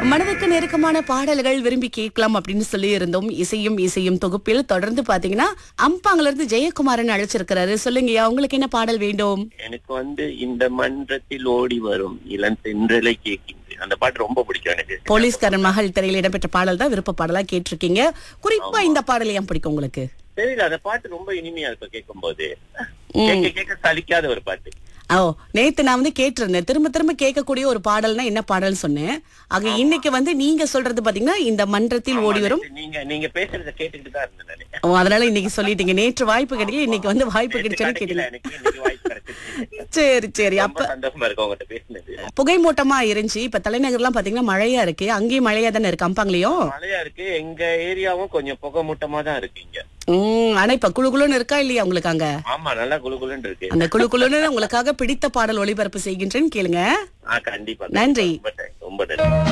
மனதுக்கு நெருக்கமான பாடல்கள் விரும்பி கேட்கலாம் அப்படின்னு சொல்லி இருந்தோம் இசையும் இசையும் தொகுப்பில் தொடர்ந்து பாத்தீங்கன்னா அம்பாங்கல இருந்து ஜெயக்குமாரன் அழைச்சிருக்கிறாரு சொல்லுங்கய்யா உங்களுக்கு என்ன பாடல் வேண்டும் எனக்கு வந்து இந்த மன்றத்தில் ஓடி வரும் இளம் தென்றலை கேட்கின்றேன் அந்த பாட்டு ரொம்ப பிடிக்கும் எனக்கு போலீஸ்காரன் மகள் திரையில் இடம்பெற்ற பாடல் தான் விருப்ப பாடலா கேட்டிருக்கீங்க குறிப்பா இந்த பாடல் ஏன் பிடிக்கும் உங்களுக்கு தெரியல அந்த பாட்டு ரொம்ப இனிமையா இருக்கும் கேட்கும் போது கேட்க கேட்க சலிக்காத ஒரு பாட்டு ஓ நேத்து நான் வந்து கேட்டிருந்தேன் திரும்ப திரும்ப கேட்கக்கூடிய ஒரு பாடல்னா என்ன பாடல் சொன்னேன் ஆக இன்னைக்கு வந்து நீங்க சொல்றது பாத்தீங்கன்னா இந்த மன்றத்தில் ஓடி வரும் நீங்க நீங்க பேசுறத கேட்டுக்கிட்டு தான் இருந்தேன் நானு. ஓ அதனால இன்னைக்கு சொல்லிட்டீங்க நேற்று வாய்ப்பு கிடைக்கல இன்னைக்கு வந்து வாய்ப்பு நேத்து கிடைச்சோன்னு கிடைக்கல கேட்டீங்க எனக்கு இன்னைக்கு வாய்ப்பு கிடைச்சிருச்சு. சரி சரி ரொம்ப அப்ப சந்தோஷமா இருக்கு உங்ககிட்ட பேசினது புகை மூட்டமா இருந்துச்சு இப்ப தலைநகர்லாம் பாத்தீங்கன்னா மழையா இருக்கு அங்கேயும் மழையா தானே இருக்கு அம்பாங்களையும் மழையா இருக்கு எங்க ஏரியாவும் கொஞ்சம் புகை மூட்டமா தான் இருக்கு இங்க உம் ஆனா இப்ப குழு குழுன்னு இருக்கா இல்லையா உங்களுக்கு அங்க ஆமா நல்லா குளு குளுன்னு இருக்கு அந்த குழு குழுன்னு உங்களுக்காக பிடித்த பாடல் ஒளிபரப்பு செய்கின்றேன்னு கேளுங்க ஆ கண்டிப்பா நன்றி. ரொம்ப thanks, ரொம்ப நன்றி